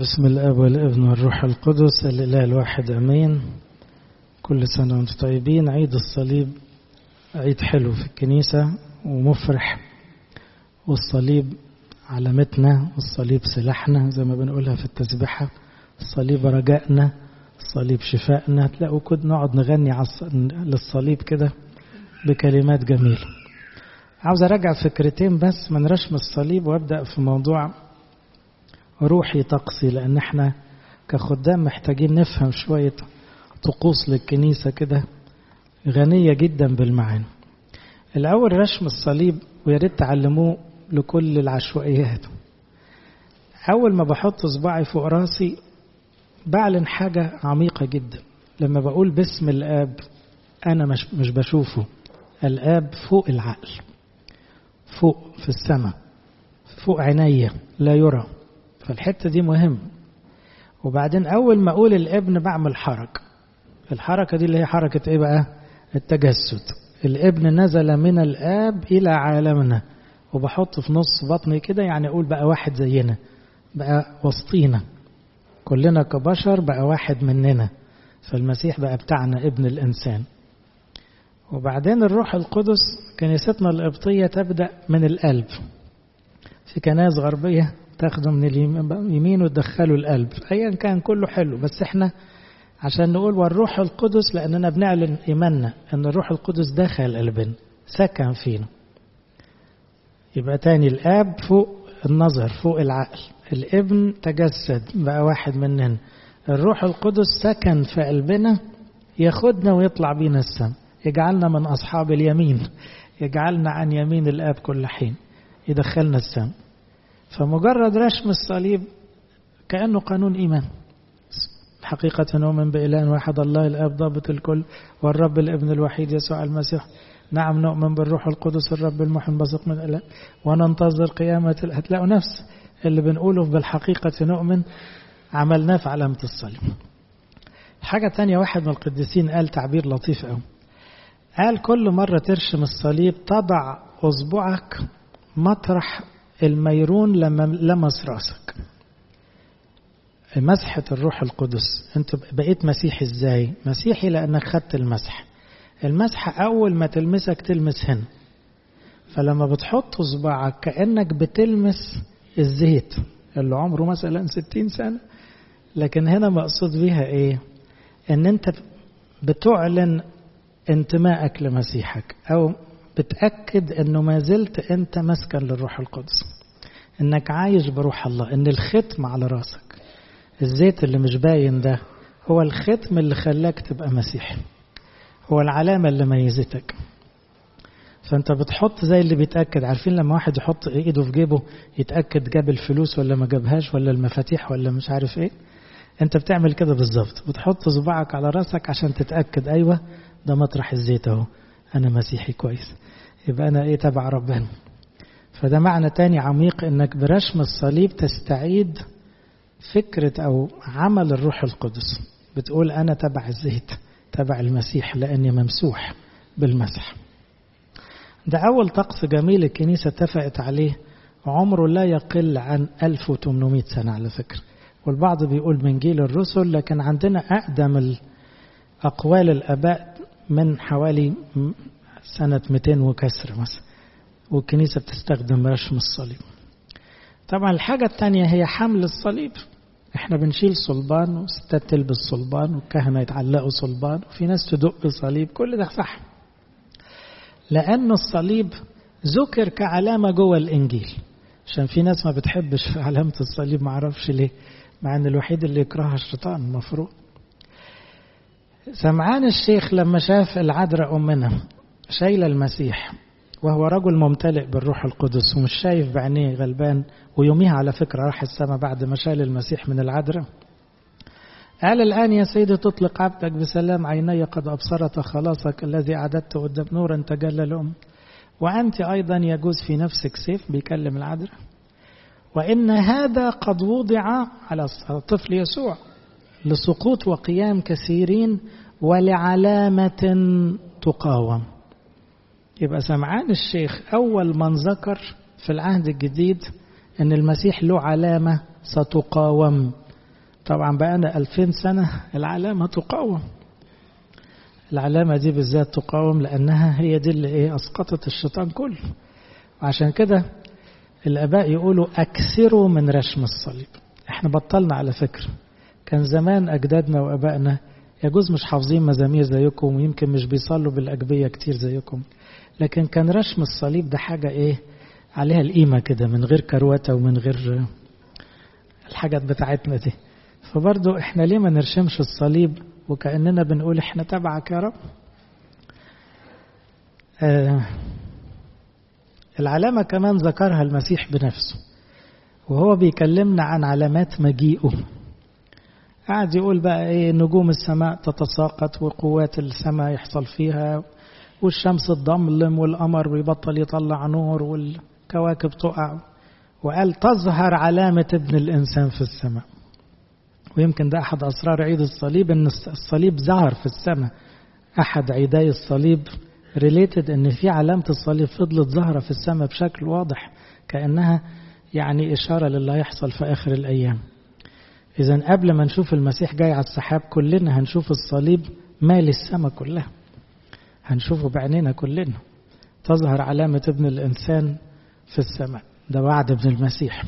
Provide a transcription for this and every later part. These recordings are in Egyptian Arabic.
بسم الاب والابن والروح القدس الاله الواحد امين كل سنه وانتم طيبين عيد الصليب عيد حلو في الكنيسه ومفرح والصليب علامتنا والصليب سلاحنا زي ما بنقولها في التسبيحه الصليب رجائنا الصليب شفائنا تلاقوا كد نقعد نغني للصليب كده بكلمات جميله عاوز ارجع فكرتين بس من رسم الصليب وابدا في موضوع روحي طقسي لان احنا كخدام محتاجين نفهم شويه طقوس للكنيسه كده غنيه جدا بالمعاني الاول رسم الصليب ويا ريت تعلموه لكل العشوائيات اول ما بحط صباعي فوق راسي بعلن حاجه عميقه جدا لما بقول باسم الاب انا مش مش بشوفه الاب فوق العقل فوق في السماء فوق عينيا لا يرى فالحته دي مهم وبعدين اول ما اقول الابن بعمل حركه الحركه دي اللي هي حركه ايه بقى التجسد الابن نزل من الاب الى عالمنا وبحط في نص بطني كده يعني اقول بقى واحد زينا بقى وسطينا كلنا كبشر بقى واحد مننا فالمسيح بقى بتاعنا ابن الانسان وبعدين الروح القدس كنيستنا القبطيه تبدا من القلب في كنائس غربيه تاخده من اليمين وتدخله القلب ايا كان كله حلو بس احنا عشان نقول والروح القدس لاننا بنعلن ايماننا ان الروح القدس دخل قلبنا سكن فينا يبقى تاني الاب فوق النظر فوق العقل الابن تجسد بقى واحد مننا الروح القدس سكن في قلبنا ياخدنا ويطلع بينا السم يجعلنا من اصحاب اليمين يجعلنا عن يمين الاب كل حين يدخلنا السم فمجرد رسم الصليب كأنه قانون إيمان حقيقة نؤمن بإله واحد الله الآب ضابط الكل والرب الابن الوحيد يسوع المسيح نعم نؤمن بالروح القدس الرب المحن بثق من الإله وننتظر قيامة هتلاقوا نفس اللي بنقوله بالحقيقة نؤمن عملناه في علامة الصليب حاجة تانية واحد من القديسين قال تعبير لطيف قوي قال كل مرة ترشم الصليب تضع أصبعك مطرح الميرون لما لمس راسك مسحة الروح القدس انت بقيت مسيحي ازاي مسيحي لانك خدت المسح المسحة اول ما تلمسك تلمس هنا فلما بتحط صباعك كأنك بتلمس الزيت اللي عمره مثلا ستين سنة لكن هنا مقصود بيها ايه ان انت بتعلن انتمائك لمسيحك او بتأكد انه ما زلت انت مسكن للروح القدس انك عايش بروح الله ان الختم على راسك الزيت اللي مش باين ده هو الختم اللي خلاك تبقى مسيحي هو العلامة اللي ميزتك فانت بتحط زي اللي بيتأكد عارفين لما واحد يحط ايده في جيبه يتأكد جاب الفلوس ولا ما جابهاش ولا المفاتيح ولا مش عارف ايه انت بتعمل كده بالظبط بتحط صباعك على راسك عشان تتأكد ايوه ده مطرح الزيت اهو انا مسيحي كويس يبقى انا ايه تبع ربنا فده معنى تاني عميق انك برشم الصليب تستعيد فكرة او عمل الروح القدس بتقول انا تبع الزيت تبع المسيح لاني ممسوح بالمسح ده اول طقس جميل الكنيسة اتفقت عليه عمره لا يقل عن 1800 سنة على فكرة والبعض بيقول من جيل الرسل لكن عندنا اقدم اقوال الاباء من حوالي سنة 200 وكسر مثلا والكنيسة بتستخدم رشم الصليب طبعا الحاجة الثانية هي حمل الصليب احنا بنشيل صلبان وستات تلبس صلبان والكهنة يتعلقوا صلبان وفي ناس تدق صليب كل ده صح لأن الصليب ذكر كعلامة جوه الإنجيل عشان في ناس ما بتحبش علامة الصليب ما اعرفش ليه مع ان الوحيد اللي يكرهها الشيطان المفروض سمعان الشيخ لما شاف العذراء أمنا شايلة المسيح وهو رجل ممتلئ بالروح القدس ومش شايف بعينيه غلبان ويوميها على فكرة راح السماء بعد ما شال المسيح من العذراء قال الآن يا سيدي تطلق عبدك بسلام عيني قد أبصرت خلاصك الذي أعددت قدام نورا تجلى الأم وأنت أيضا يجوز في نفسك سيف بيكلم العذراء وإن هذا قد وضع على الطفل يسوع لسقوط وقيام كثيرين ولعلامة تقاوم يبقى سمعان الشيخ أول من ذكر في العهد الجديد أن المسيح له علامة ستقاوم طبعا بقى ألفين سنة العلامة تقاوم العلامة دي بالذات تقاوم لأنها هي دي اللي إيه أسقطت الشيطان كله وعشان كده الآباء يقولوا أكثروا من رشم الصليب احنا بطلنا على فكرة كان زمان أجدادنا وأبائنا يجوز مش حافظين مزامير زيكم ويمكن مش بيصلوا بالأجبية كتير زيكم لكن كان رشم الصليب ده حاجة إيه عليها القيمة كده من غير كروتة ومن غير الحاجات بتاعتنا دي فبرضو احنا ليه ما نرشمش الصليب وكأننا بنقول احنا تبعك يا رب آه العلامة كمان ذكرها المسيح بنفسه وهو بيكلمنا عن علامات مجيئه قاعد يقول بقى ايه نجوم السماء تتساقط وقوات السماء يحصل فيها والشمس تضلم والقمر بيبطل يطلع نور والكواكب تقع وقال تظهر علامة ابن الإنسان في السماء ويمكن ده أحد أسرار عيد الصليب أن الصليب ظهر في السماء أحد عيدي الصليب ريليتد أن في علامة الصليب فضلت ظاهرة في السماء بشكل واضح كأنها يعني إشارة للي هيحصل في آخر الأيام إذا قبل ما نشوف المسيح جاي على السحاب كلنا هنشوف الصليب مال السماء كلها هنشوفه بعينينا كلنا تظهر علامة ابن الإنسان في السماء ده وعد ابن المسيح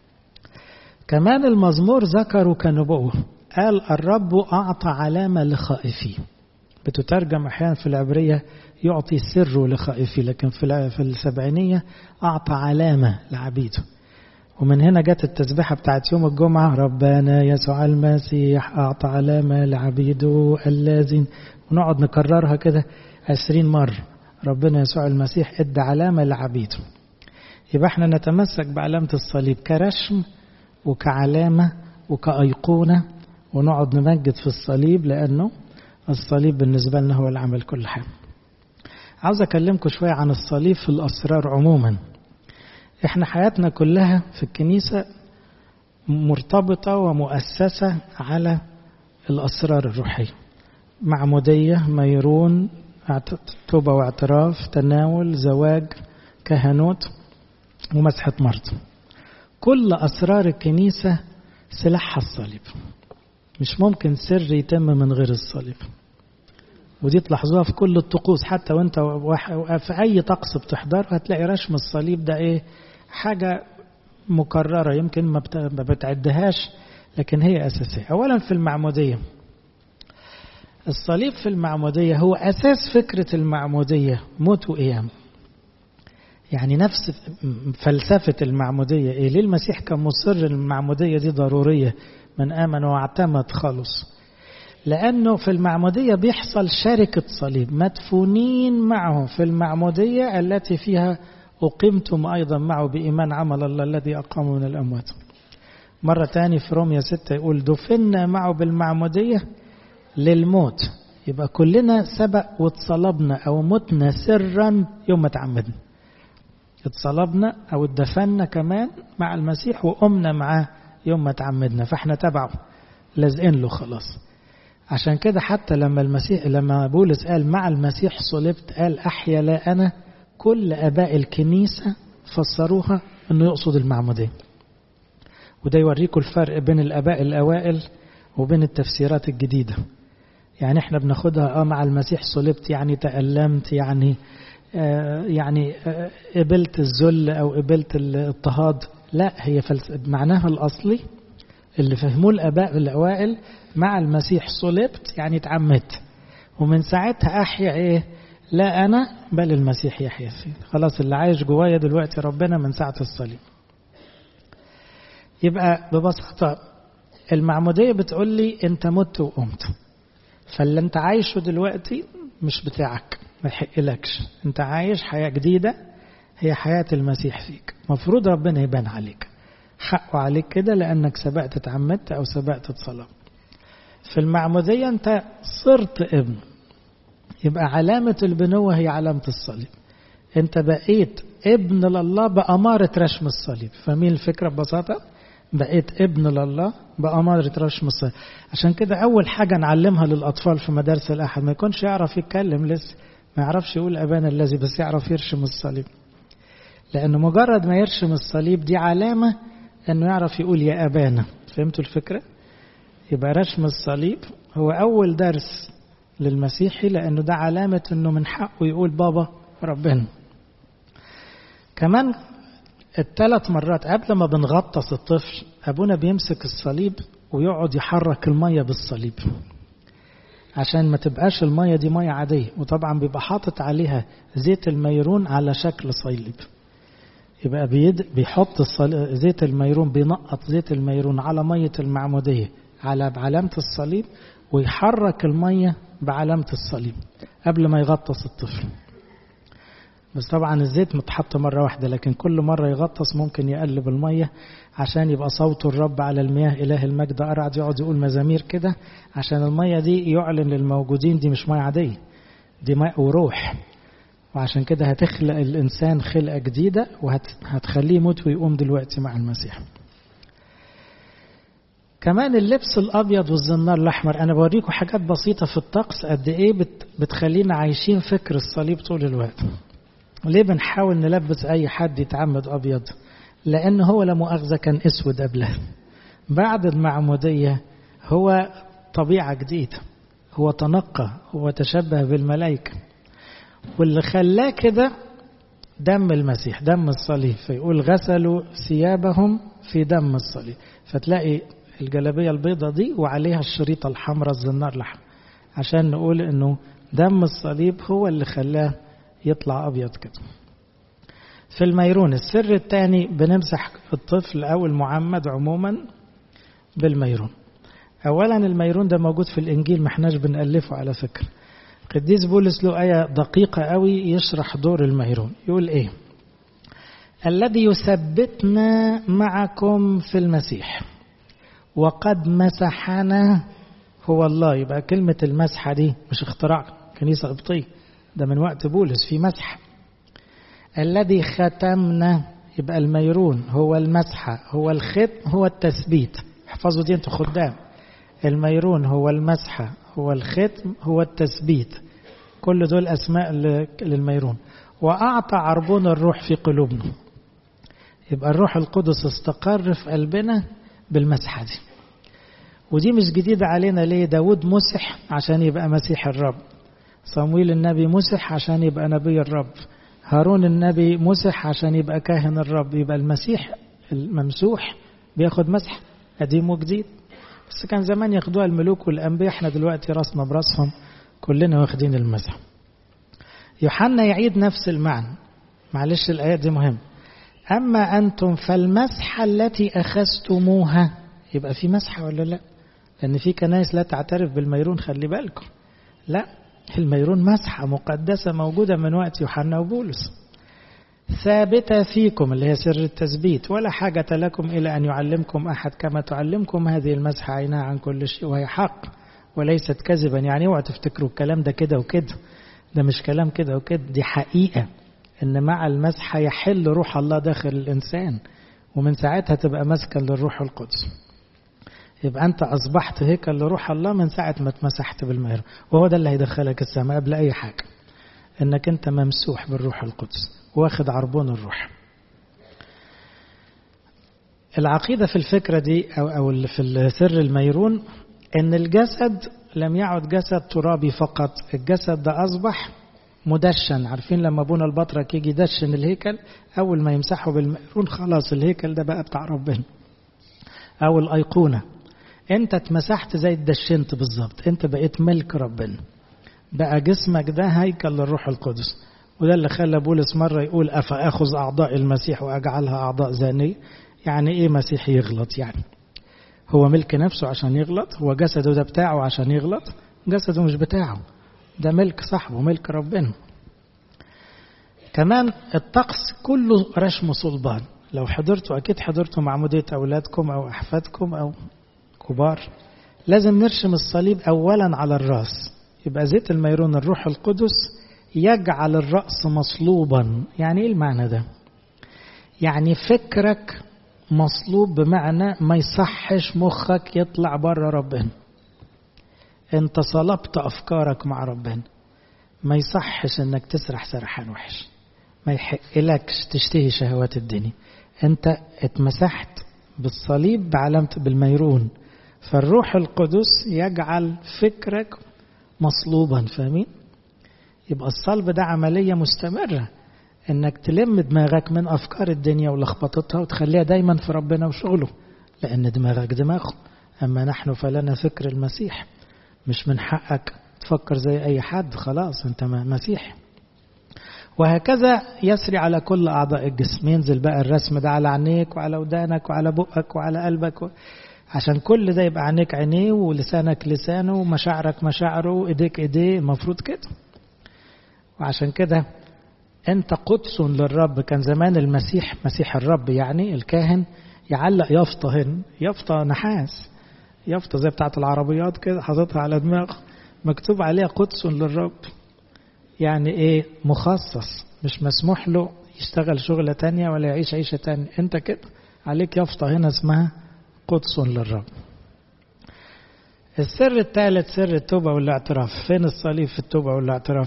كمان المزمور ذكروا كنبوة قال الرب أعطى علامة لخائفيه بتترجم أحيانا في العبرية يعطي سره لخائفيه لكن في السبعينية أعطى علامة لعبيده ومن هنا جت التسبيحة بتاعت يوم الجمعة ربنا يسوع المسيح أعطى علامة لعبيده الذين ونقعد نكررها كده عشرين مرة ربنا يسوع المسيح ادى علامة لعبيده يبقى احنا نتمسك بعلامة الصليب كرشم وكعلامة وكأيقونة ونقعد نمجد في الصليب لأنه الصليب بالنسبة لنا هو اللي عمل كل حاجة عاوز أكلمكم شوية عن الصليب في الأسرار عموما احنا حياتنا كلها في الكنيسة مرتبطة ومؤسسة على الأسرار الروحية معمودية ميرون توبة واعتراف تناول زواج كهنوت ومسحة مرض كل أسرار الكنيسة سلاحها الصليب مش ممكن سر يتم من غير الصليب ودي تلاحظوها في كل الطقوس حتى وانت في اي طقس بتحضر هتلاقي رسم الصليب ده ايه حاجة مكررة يمكن ما بتعدهاش لكن هي أساسية أولا في المعمودية الصليب في المعمودية هو أساس فكرة المعمودية موت وقيام يعني نفس فلسفة المعمودية إيه ليه المسيح كان مصر المعمودية دي ضرورية من آمن واعتمد خلص لأنه في المعمودية بيحصل شركة صليب مدفونين معه في المعمودية التي فيها أقمتم أيضا معه بإيمان عمل الله الذي أقام من الأموات مرة تاني في روميا ستة يقول دفنا معه بالمعمودية للموت يبقى كلنا سبق واتصلبنا أو متنا سرا يوم ما تعمدنا اتصلبنا أو اتدفنا كمان مع المسيح وقمنا معاه يوم ما تعمدنا فاحنا تبعه لازقين له خلاص عشان كده حتى لما المسيح لما بولس قال مع المسيح صلبت قال أحيا لا أنا كل أباء الكنيسة فسروها أنه يقصد المعمودية وده يوريكم الفرق بين الأباء الأوائل وبين التفسيرات الجديدة يعني احنا بناخدها اه مع المسيح صلبت يعني تألمت يعني آه يعني آه قبلت الذل أو قبلت الاضطهاد لا هي معناها الأصلي اللي فهموه الآباء الأوائل مع المسيح صلبت يعني اتعمدت ومن ساعتها أحيا إيه لا أنا بل المسيح يحيا فيه خلاص اللي عايش جوايا دلوقتي ربنا من ساعة الصليب يبقى ببساطة المعمودية بتقول لي أنت مت وقمت فاللي أنت عايشه دلوقتي مش بتاعك ما يحقلكش أنت عايش حياة جديدة هي حياة المسيح فيك مفروض ربنا يبان عليك حقه عليك كده لأنك سبقت اتعمدت أو سبقت اتصلبت في المعمودية أنت صرت ابن يبقى علامة البنوة هي علامة الصليب أنت بقيت ابن لله بأمارة رشم الصليب فمين الفكرة ببساطة بقيت ابن لله بأمارة رشم الصليب عشان كده أول حاجة نعلمها للأطفال في مدارس الأحد ما يكونش يعرف يتكلم لسه ما يعرفش يقول أبانا الذي بس يعرف يرشم الصليب لأنه مجرد ما يرشم الصليب دي علامة أنه يعرف يقول يا أبانا فهمتوا الفكرة؟ يبقى رسم الصليب هو أول درس للمسيحي لأنه ده علامة أنه من حقه يقول بابا ربنا كمان الثلاث مرات قبل ما بنغطس الطفل أبونا بيمسك الصليب ويقعد يحرك المية بالصليب عشان ما تبقاش المية دي مية عادية وطبعا بيبقى حاطط عليها زيت الميرون على شكل صليب يبقى بيد بيحط زيت الميرون بينقط زيت الميرون على مية المعمودية على علامة الصليب ويحرك المية بعلامة الصليب قبل ما يغطس الطفل بس طبعا الزيت متحط مرة واحدة لكن كل مرة يغطس ممكن يقلب المية عشان يبقى صوت الرب على المياه إله المجد أرعد يقعد يقول مزامير كده عشان المية دي يعلن للموجودين دي مش مية عادية دي ماء وروح وعشان كده هتخلق الإنسان خلقة جديدة وهتخليه يموت ويقوم دلوقتي مع المسيح كمان اللبس الأبيض والزنار الأحمر أنا بوريكم حاجات بسيطة في الطقس قد إيه بت بتخلينا عايشين فكر الصليب طول الوقت ليه بنحاول نلبس أي حد يتعمد أبيض لأن هو لا مؤاخذة كان أسود قبلها بعد المعمودية هو طبيعة جديدة هو تنقى هو تشبه بالملائكة واللي خلاه كده دم المسيح دم الصليب فيقول غسلوا ثيابهم في دم الصليب فتلاقي الجلابية البيضة دي وعليها الشريطة الحمراء الزنار الأحمر عشان نقول انه دم الصليب هو اللي خلاه يطلع أبيض كده في الميرون السر الثاني بنمسح الطفل أو المعمد عموما بالميرون أولا الميرون ده موجود في الإنجيل ما احناش بنألفه على فكرة قديس بولس له آية دقيقة قوي يشرح دور الميرون يقول إيه الذي يثبتنا معكم في المسيح وقد مسحنا هو الله يبقى كلمة المسحة دي مش اختراع كنيسة قبطية ده من وقت بولس في مسح الذي ختمنا يبقى الميرون هو المسحة هو الختم هو التثبيت احفظوا دي انتوا خدام الميرون هو المسحة هو الختم هو التثبيت كل دول أسماء للميرون وأعطى عربون الروح في قلوبنا يبقى الروح القدس استقر في قلبنا بالمسحة دي ودي مش جديدة علينا ليه داود مسح عشان يبقى مسيح الرب صمويل النبي مسح عشان يبقى نبي الرب هارون النبي مسح عشان يبقى كاهن الرب يبقى المسيح الممسوح بياخد مسح قديم وجديد بس كان زمان ياخدوها الملوك والأنبياء احنا دلوقتي راسنا براسهم كلنا واخدين المسح يوحنا يعيد نفس المعنى معلش الآيات دي مهم أما أنتم فالمسحة التي أخذتموها يبقى في مسحة ولا لا لأن في كنائس لا تعترف بالميرون خلي بالكم لا الميرون مسحة مقدسة موجودة من وقت يوحنا وبولس ثابتة فيكم اللي هي سر التثبيت ولا حاجة لكم إلى أن يعلمكم أحد كما تعلمكم هذه المسحة عينها عن كل شيء وهي حق وليست كذبا يعني اوعوا تفتكروا الكلام ده كده وكده ده مش كلام كده وكده دي حقيقة ان مع المسحة يحل روح الله داخل الانسان ومن ساعتها تبقى مسكن للروح القدس يبقى انت اصبحت هيكل لروح الله من ساعة ما اتمسحت بالمير وهو ده اللي هيدخلك السماء قبل اي حاجة انك انت ممسوح بالروح القدس واخد عربون الروح العقيدة في الفكرة دي أو, أو في سر الميرون أن الجسد لم يعد جسد ترابي فقط الجسد ده أصبح مدشن عارفين لما ابونا البطرك يجي يدشن الهيكل أول ما يمسحه بالميرون خلاص الهيكل ده بقى بتاع ربنا أو الأيقونة أنت اتمسحت زي اتدشنت بالظبط أنت بقيت ملك ربنا بقى جسمك ده هيكل للروح القدس وده اللي خلى بولس مرة يقول أفأخذ أعضاء المسيح وأجعلها أعضاء زانية يعني إيه مسيح يغلط يعني هو ملك نفسه عشان يغلط هو جسده ده بتاعه عشان يغلط جسده مش بتاعه ده ملك صاحبه ملك ربنا كمان الطقس كله رشم صلبان لو حضرتوا أكيد حضرتوا معمودية أولادكم أو أحفادكم أو كبار لازم نرشم الصليب أولا على الرأس يبقى زيت الميرون الروح القدس يجعل الرأس مصلوبا يعني ايه المعنى ده يعني فكرك مصلوب بمعنى ما يصحش مخك يطلع بره ربنا انت صلبت افكارك مع ربنا ما يصحش انك تسرح سرحان وحش ما يحقلكش تشتهي شهوات الدنيا انت اتمسحت بالصليب بعلامة بالميرون فالروح القدس يجعل فكرك مصلوبا فاهمين يبقى الصلب ده عملية مستمرة انك تلم دماغك من افكار الدنيا ولخبطتها وتخليها دايما في ربنا وشغله لان دماغك دماغه اما نحن فلنا فكر المسيح مش من حقك تفكر زي اي حد خلاص انت مسيح وهكذا يسري على كل اعضاء الجسم ينزل بقى الرسم ده على عينيك وعلى ودانك وعلى بقك وعلى قلبك و... عشان كل ده يبقى عينيك عينيه ولسانك لسانه ومشاعرك مشاعره وايديك ايديه المفروض كده وعشان كده انت قدس للرب كان زمان المسيح مسيح الرب يعني الكاهن يعلق يافطة هنا يافطة نحاس يافطة زي بتاعة العربيات كده حاططها على دماغه مكتوب عليها قدس للرب يعني ايه مخصص مش مسموح له يشتغل شغلة تانية ولا يعيش عيشة تانية انت كده عليك يافطة هنا اسمها قدس للرب السر الثالث سر التوبة والاعتراف فين الصليب في التوبة والاعتراف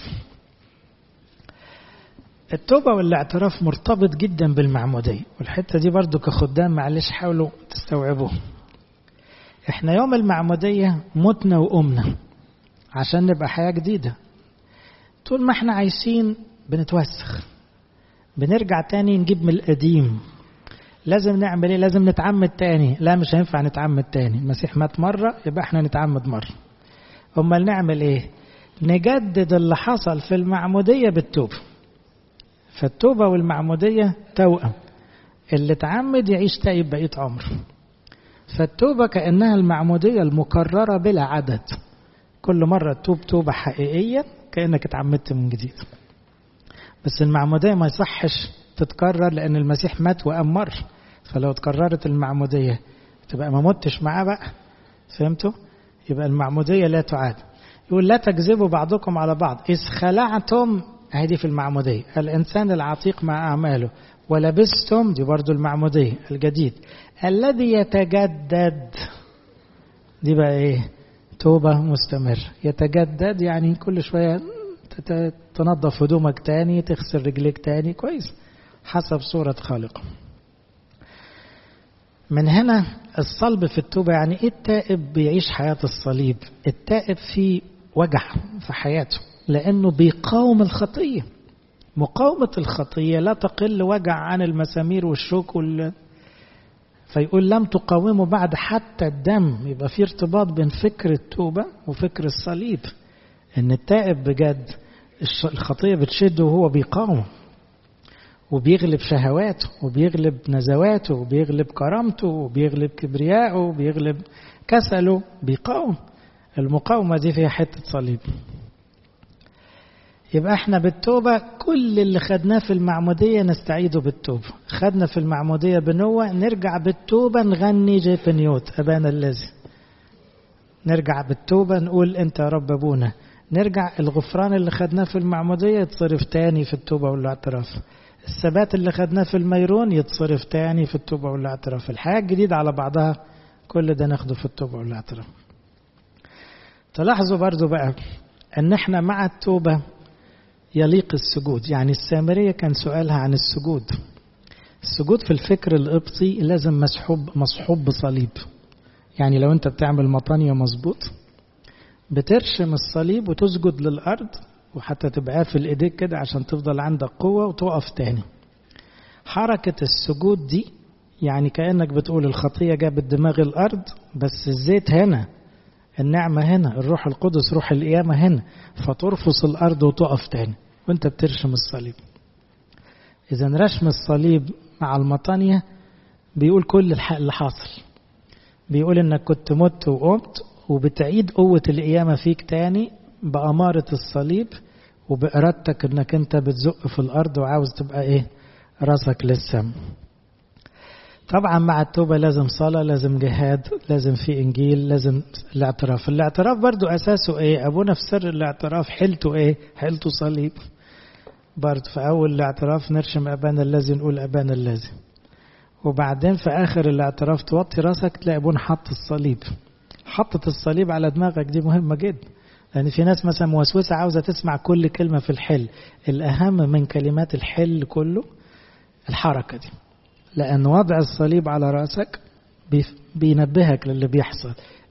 التوبة والاعتراف مرتبط جدا بالمعمودية والحتة دي برضو كخدام معلش حاولوا تستوعبوه احنا يوم المعمودية متنا وقمنا عشان نبقى حياة جديدة طول ما احنا عايشين بنتوسخ بنرجع تاني نجيب من القديم لازم نعمل ايه لازم نتعمد تاني لا مش هينفع نتعمد تاني المسيح مات مرة يبقى احنا نتعمد مرة امال نعمل ايه نجدد اللي حصل في المعمودية بالتوبة فالتوبة والمعمودية توأم اللي اتعمد يعيش تايب بقية عمره فالتوبة كأنها المعمودية المكررة بلا عدد كل مرة تتوب توبة حقيقية كأنك اتعمدت من جديد بس المعمودية ما يصحش تتكرر لأن المسيح مات وقام مر فلو اتكررت المعمودية تبقى ما متش معاه بقى فهمتوا؟ يبقى المعمودية لا تعاد يقول لا تكذبوا بعضكم على بعض إذ خلعتم هذه في المعمودية الإنسان العتيق مع أعماله ولبستم دي برضو المعمودية الجديد الذي يتجدد دي بقى إيه توبة مستمر يتجدد يعني كل شوية تنظف هدومك تاني تغسل رجليك تاني كويس حسب صورة خالق من هنا الصلب في التوبة يعني ايه التائب بيعيش حياة الصليب التائب في وجع في حياته لأنه بيقاوم الخطية مقاومة الخطية لا تقل وجع عن المسامير والشوك وال... فيقول لم تقاوموا بعد حتى الدم يبقى في ارتباط بين فكر التوبة وفكر الصليب ان التائب بجد الخطية بتشده وهو بيقاوم وبيغلب شهواته وبيغلب نزواته وبيغلب كرامته وبيغلب كبرياءه وبيغلب كسله بيقاوم المقاومة دي فيها حتة صليب يبقى احنا بالتوبة كل اللي خدناه في المعمودية نستعيده بالتوبة خدنا في المعمودية بنوة نرجع بالتوبة نغني جيبنيوت أبانا الذي نرجع بالتوبة نقول انت يا رب ابونا نرجع الغفران اللي خدناه في المعمودية يتصرف تاني في التوبة والاعتراف الثبات اللي خدناه في الميرون يتصرف تاني في التوبة والاعتراف الحياة الجديدة على بعضها كل ده ناخده في التوبة والاعتراف تلاحظوا برضو بقى ان احنا مع التوبة يليق السجود يعني السامرية كان سؤالها عن السجود السجود في الفكر القبطي لازم مسحوب مصحوب بصليب يعني لو انت بتعمل مطانية مظبوط بترشم الصليب وتسجد للأرض وحتى تبقى في ايديك كده عشان تفضل عندك قوة وتقف تاني حركة السجود دي يعني كأنك بتقول الخطية جابت دماغ الأرض بس الزيت هنا النعمة هنا الروح القدس روح القيامة هنا فترفص الأرض وتقف تاني وانت بترشم الصليب إذا رشم الصليب مع المطانية بيقول كل الحق اللي حاصل بيقول انك كنت مت وقمت وبتعيد قوة القيامة فيك تاني بأمارة الصليب وبإرادتك انك انت بتزق في الأرض وعاوز تبقى ايه راسك للسم طبعا مع التوبة لازم صلاة لازم جهاد لازم في إنجيل لازم الاعتراف الاعتراف برضو أساسه إيه أبونا في سر الاعتراف حيلته إيه حيلته صليب برضو في أول الاعتراف نرشم أبانا الذي نقول أبانا الذي وبعدين في آخر الاعتراف توطي راسك تلاقي أبونا حط الصليب حطت الصليب على دماغك دي مهمة جدا لأن في ناس مثلا موسوسة عاوزة تسمع كل كلمة في الحل الأهم من كلمات الحل كله الحركة دي لأن وضع الصليب على رأسك بينبهك للي بيحصل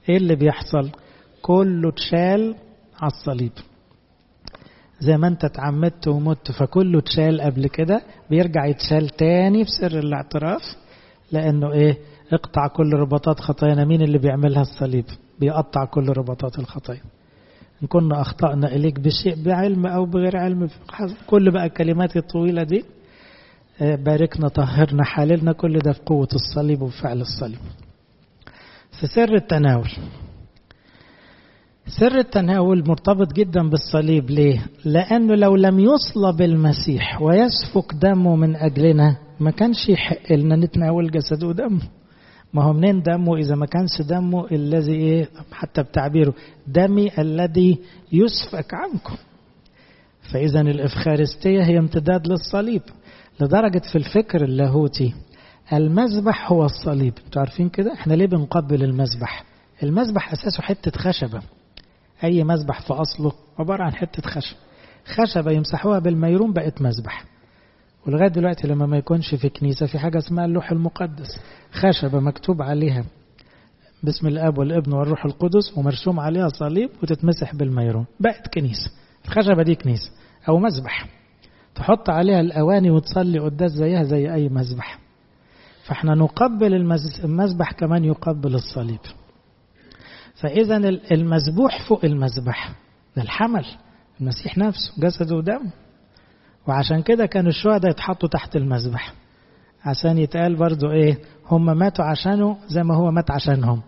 ايه اللي بيحصل كله اتشال على الصليب زي ما انت اتعمدت ومت فكله اتشال قبل كده بيرجع يتشال تاني في سر الاعتراف لانه ايه اقطع كل رباطات خطايانا مين اللي بيعملها الصليب بيقطع كل رباطات الخطايا إن كنا أخطأنا إليك بشيء بعلم أو بغير علم كل بقى الكلمات الطويلة دي باركنا طهرنا حللنا كل ده في قوة الصليب وفعل الصليب في سر التناول سر التناول مرتبط جدا بالصليب ليه؟ لأنه لو لم يصلب المسيح ويسفك دمه من أجلنا ما كانش يحق لنا نتناول جسده ودمه ما هو منين دمه إذا ما كانش دمه الذي إيه حتى بتعبيره دمي الذي يسفك عنكم فإذا الإفخارستية هي امتداد للصليب لدرجة في الفكر اللاهوتي المذبح هو الصليب انتوا عارفين كده احنا ليه بنقبل المذبح المذبح أساسه حتة خشبة أي مذبح في أصله عبارة عن حتة خشب خشبة يمسحوها بالميرون بقت مذبح ولغاية دلوقتي لما ما يكونش في كنيسة في حاجة اسمها اللوح المقدس خشبة مكتوب عليها باسم الاب والابن والروح القدس ومرسوم عليها صليب وتتمسح بالميرون بقت كنيسة الخشبة دي كنيسة أو مذبح تحط عليها الأواني وتصلي قداس زيها زي أي مذبح فاحنا نقبل المذبح كمان يقبل الصليب فإذا المذبوح فوق المذبح ده الحمل المسيح نفسه جسده ودمه وعشان كده كانوا الشهداء يتحطوا تحت المذبح عشان يتقال برضو ايه هم ماتوا عشانه زي ما هو مات عشانهم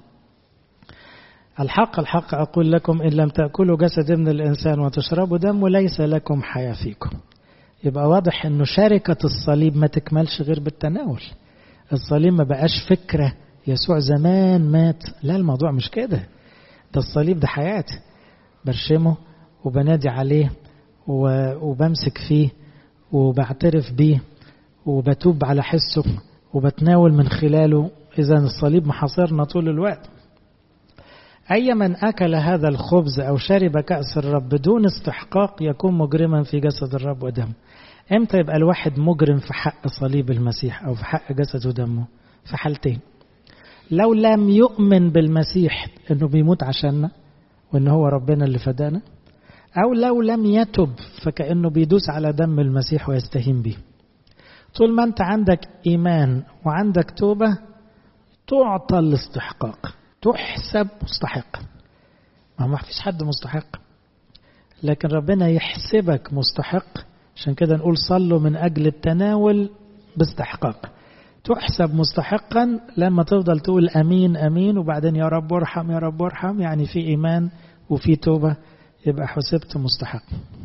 الحق الحق أقول لكم إن لم تأكلوا جسد ابن الإنسان وتشربوا دمه ليس لكم حياة فيكم يبقى واضح أنه شركة الصليب ما تكملش غير بالتناول الصليب ما بقاش فكرة يسوع زمان مات لا الموضوع مش كده ده الصليب ده حياتي برشمه وبنادي عليه وبمسك فيه وبعترف بيه وبتوب على حسه وبتناول من خلاله إذا الصليب محاصرنا طول الوقت أي من أكل هذا الخبز أو شرب كأس الرب بدون استحقاق يكون مجرما في جسد الرب ودمه امتى يبقى الواحد مجرم في حق صليب المسيح أو في حق جسد ودمه في حالتين لو لم يؤمن بالمسيح انه بيموت عشاننا وان هو ربنا اللي فدانا او لو لم يتب فكانه بيدوس على دم المسيح ويستهين به طول ما انت عندك ايمان وعندك توبه تعطى الاستحقاق تحسب مستحق ما فيش حد مستحق لكن ربنا يحسبك مستحق عشان كده نقول صلوا من اجل التناول باستحقاق تحسب مستحقا لما تفضل تقول امين امين وبعدين يا رب ارحم يا رب ارحم يعني في ايمان وفي توبه يبقى حسبت مستحق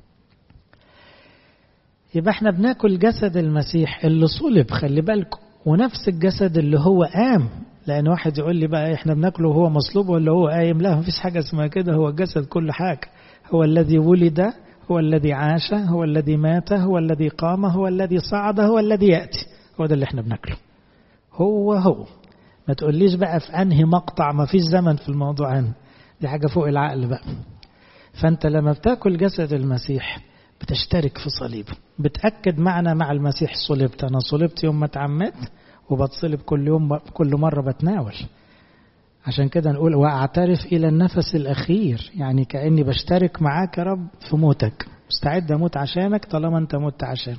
يبقى احنا بناكل جسد المسيح اللي صلب خلي بالكم ونفس الجسد اللي هو قام لان واحد يقول لي بقى احنا بناكله وهو مصلوب ولا هو قايم لا مفيش حاجه اسمها كده هو الجسد كل حاجه هو الذي ولد هو الذي عاش هو الذي مات هو الذي قام هو الذي صعد هو الذي ياتي هو ده اللي احنا بناكله هو هو ما تقوليش بقى في انهي مقطع ما فيش زمن في الموضوع هنا دي حاجه فوق العقل بقى فانت لما بتاكل جسد المسيح بتشترك في صليبه بتاكد معنا مع المسيح صلبت انا صلبت يوم ما اتعمدت وبتصلب كل يوم كل مره بتناول عشان كده نقول واعترف الى النفس الاخير يعني كاني بشترك معاك يا رب في موتك مستعد اموت عشانك طالما انت مت عشان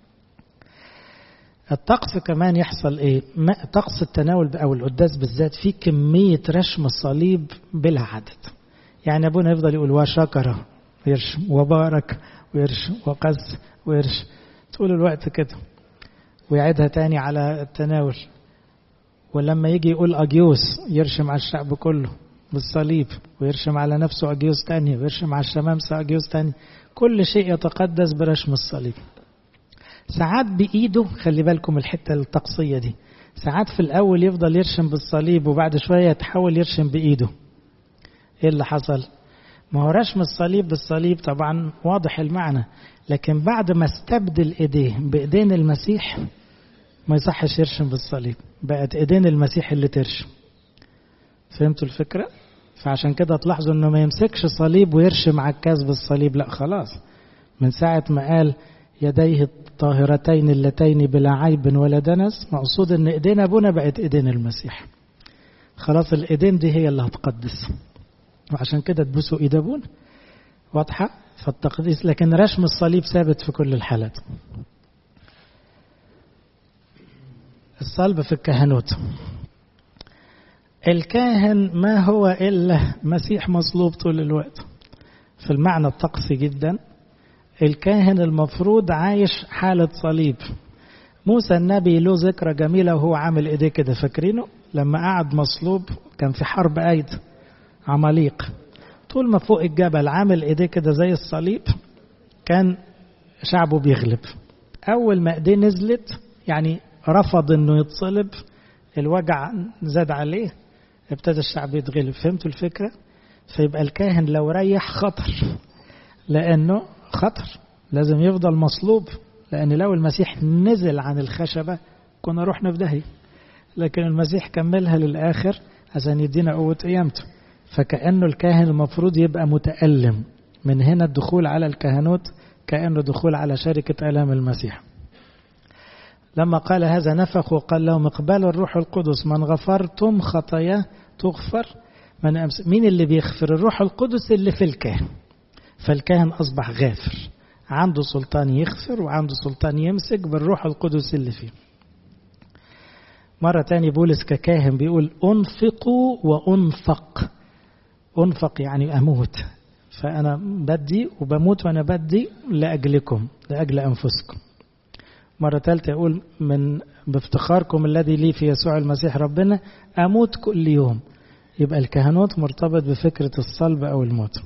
الطقس كمان يحصل ايه طقس التناول او القداس بالذات فيه كميه رشم الصليب بلا عدد يعني ابونا يفضل يقول وشكر ويرشم وبارك ويرشم وقز ويرشم طول الوقت كده ويعيدها تاني على التناول ولما يجي يقول أجيوس يرشم على الشعب كله بالصليب ويرشم على نفسه أجيوس تاني ويرشم على الشمامسة أجيوس تاني كل شيء يتقدس برشم الصليب ساعات بإيده خلي بالكم الحتة الطقسية دي ساعات في الأول يفضل يرشم بالصليب وبعد شوية يتحول يرشم بإيده إيه اللي حصل؟ ما هو رشم الصليب بالصليب طبعا واضح المعنى لكن بعد ما استبدل ايديه بايدين المسيح ما يصحش يرشم بالصليب بقت ايدين المسيح اللي ترشم فهمتوا الفكرة فعشان كده تلاحظوا انه ما يمسكش صليب ويرشم عكاز بالصليب لا خلاص من ساعة ما قال يديه الطاهرتين اللتين بلا عيب ولا دنس مقصود ان ايدين ابونا بقت ايدين المسيح خلاص الايدين دي هي اللي هتقدس وعشان كده تبوسوا ايد ابونا واضحة فالتقديس لكن رسم الصليب ثابت في كل الحالات الصلب في الكهنوت الكاهن ما هو إلا مسيح مصلوب طول الوقت في المعنى الطقسي جدا الكاهن المفروض عايش حالة صليب موسى النبي له ذكرى جميلة وهو عامل ايديه كده فاكرينه لما قعد مصلوب كان في حرب ايد عماليق طول ما فوق الجبل عامل ايديه كده زي الصليب كان شعبه بيغلب اول ما ايديه نزلت يعني رفض انه يتصلب الوجع زاد عليه ابتدى الشعب يتغلب فهمتوا الفكرة فيبقى الكاهن لو ريح خطر لانه خطر لازم يفضل مصلوب لان لو المسيح نزل عن الخشبة كنا رحنا في داهية لكن المسيح كملها للآخر عشان يدينا قوة قيامته فكأنه الكاهن المفروض يبقى متألم من هنا الدخول على الكهنوت كأنه دخول على شركة ألام المسيح لما قال هذا نفخ وقال لهم اقبلوا الروح القدس من غفرتم خطاياه تغفر من أمس مين اللي بيغفر الروح القدس اللي في الكاهن فالكاهن أصبح غافر عنده سلطان يغفر وعنده سلطان يمسك بالروح القدس اللي فيه مرة تاني بولس ككاهن بيقول أنفقوا وأنفق أنفق يعني أموت فأنا بدي وبموت وأنا بدي لأجلكم لأجل أنفسكم مرة ثالثة يقول من بافتخاركم الذي لي في يسوع المسيح ربنا أموت كل يوم يبقى الكهنوت مرتبط بفكرة الصلب أو الموت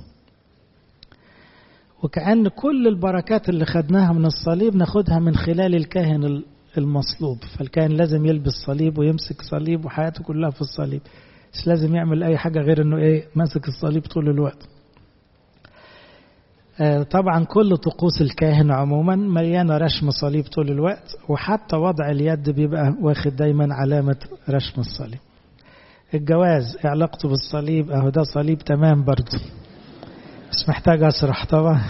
وكأن كل البركات اللي خدناها من الصليب ناخدها من خلال الكاهن المصلوب فالكاهن لازم يلبس صليب ويمسك صليب وحياته كلها في الصليب مش لازم يعمل أي حاجة غير أنه إيه ماسك الصليب طول الوقت طبعا كل طقوس الكاهن عموما مليانة رشم صليب طول الوقت وحتى وضع اليد بيبقى واخد دايما علامة رشم الصليب الجواز علاقته بالصليب اهو ده صليب تمام برضه مش محتاج اشرح طبعا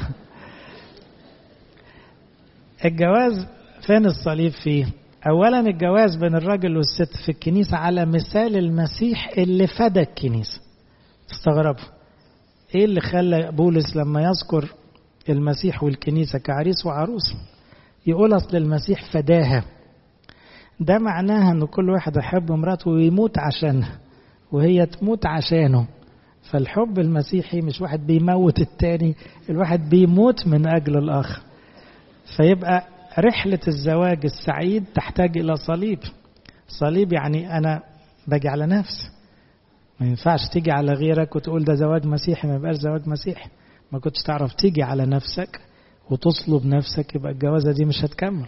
الجواز فين الصليب فيه اولا الجواز بين الراجل والست في الكنيسة على مثال المسيح اللي فدى الكنيسة تستغربوا ايه اللي خلى بولس لما يذكر المسيح والكنيسة كعريس وعروس يقول أصل المسيح فداها ده معناها أن كل واحد يحب مراته ويموت عشانها وهي تموت عشانه فالحب المسيحي مش واحد بيموت التاني الواحد بيموت من أجل الآخر فيبقى رحلة الزواج السعيد تحتاج إلى صليب صليب يعني أنا باجي على نفسي ما ينفعش تيجي على غيرك وتقول ده زواج مسيحي ما يبقاش زواج مسيحي ما كنتش تعرف تيجي على نفسك وتصلب نفسك يبقى الجوازة دي مش هتكمل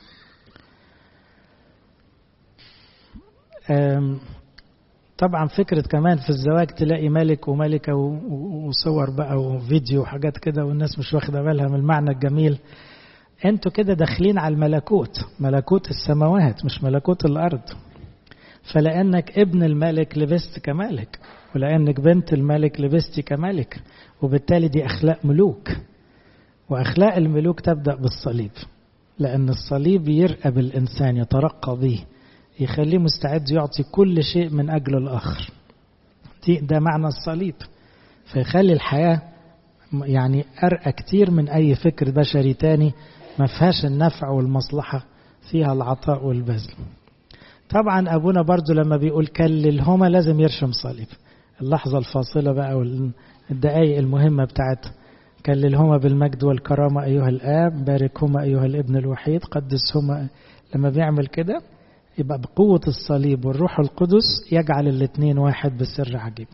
طبعا فكرة كمان في الزواج تلاقي ملك وملكة وصور بقى وفيديو وحاجات كده والناس مش واخدة بالها من المعنى الجميل انتوا كده داخلين على الملكوت ملكوت السماوات مش ملكوت الأرض فلأنك ابن الملك لبست كملك ولأنك بنت الملك لبستي كملك وبالتالي دي أخلاق ملوك وأخلاق الملوك تبدأ بالصليب لأن الصليب يرقب الإنسان يترقى به يخليه مستعد يعطي كل شيء من أجل الآخر دي ده معنى الصليب فيخلي الحياة يعني أرقى كتير من أي فكر بشري تاني ما فيهاش النفع والمصلحة فيها العطاء والبذل طبعا أبونا برضو لما بيقول كللهما لازم يرشم صليب اللحظة الفاصلة بقى والدقائق المهمة بتاعت كللهما بالمجد والكرامة أيها الآب باركهما أيها الابن الوحيد قدسهما لما بيعمل كده يبقى بقوة الصليب والروح القدس يجعل الاثنين واحد بسر عجيب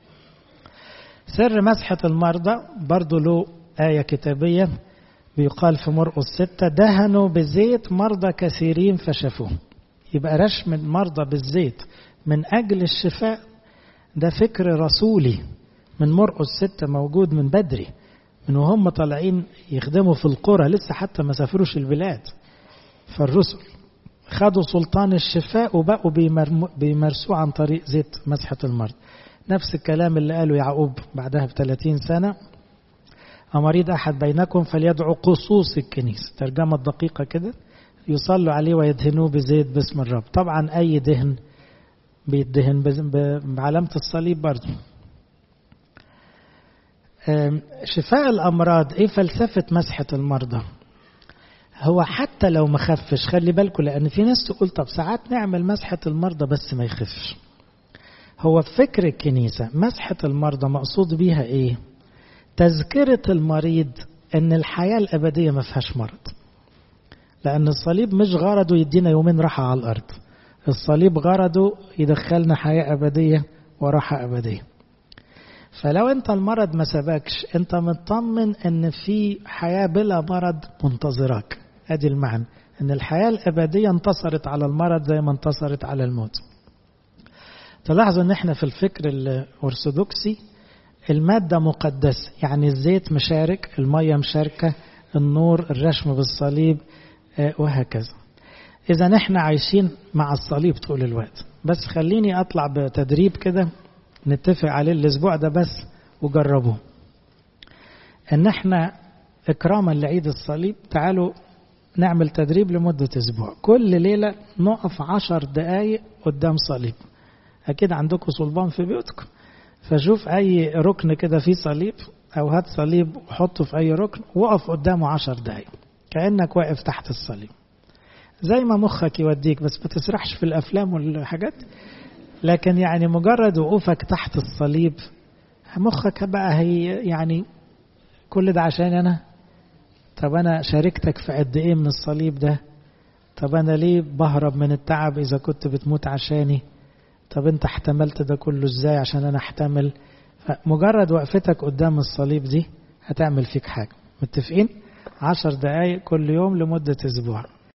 سر مسحة المرضى برضو له آية كتابية بيقال في مرقس ستة دهنوا بزيت مرضى كثيرين فشفوه يبقى رشم المرضى بالزيت من أجل الشفاء ده فكر رسولي من مرقس ستة موجود من بدري من وهم طالعين يخدموا في القرى لسه حتى ما سافروش البلاد فالرسل خدوا سلطان الشفاء وبقوا بيمارسوه عن طريق زيت مسحة المرض نفس الكلام اللي قاله يعقوب بعدها ب 30 سنة أمريض أحد بينكم فليدعو قصوص الكنيسة ترجمة دقيقة كده يصلوا عليه ويدهنوه بزيت باسم الرب طبعا أي دهن بيدهن بعلامة الصليب برضه شفاء الأمراض إيه فلسفة مسحة المرضى هو حتى لو ما خفش خلي بالكم لأن في ناس تقول طب ساعات نعمل مسحة المرضى بس ما يخفش هو فكر الكنيسة مسحة المرضى مقصود بيها إيه تذكرة المريض أن الحياة الأبدية ما فيهاش مرض لأن الصليب مش غرضه يدينا يومين راحة على الأرض الصليب غرضه يدخلنا حياة أبدية وراحة أبدية فلو انت المرض ما سبكش انت مطمن ان في حياة بلا مرض منتظراك ادي المعنى ان الحياة الابدية انتصرت على المرض زي ما انتصرت على الموت تلاحظوا ان احنا في الفكر الارثوذكسي المادة مقدسة يعني الزيت مشارك المية مشاركة النور الرشم بالصليب وهكذا اذا احنا عايشين مع الصليب طول الوقت بس خليني اطلع بتدريب كده نتفق عليه الاسبوع ده بس وجربوه ان احنا اكراما لعيد الصليب تعالوا نعمل تدريب لمدة اسبوع كل ليلة نقف عشر دقايق قدام صليب اكيد عندكم صلبان في بيوتكم فشوف اي ركن كده فيه صليب او هات صليب وحطه في اي ركن وقف قدامه عشر دقايق كأنك واقف تحت الصليب زي ما مخك يوديك بس ما تسرحش في الافلام والحاجات لكن يعني مجرد وقوفك تحت الصليب مخك بقى هي يعني كل ده عشان انا طب انا شاركتك في قد ايه من الصليب ده طب انا ليه بهرب من التعب اذا كنت بتموت عشاني طب انت احتملت ده كله ازاي عشان انا احتمل مجرد وقفتك قدام الصليب دي هتعمل فيك حاجة متفقين عشر دقايق كل يوم لمدة اسبوع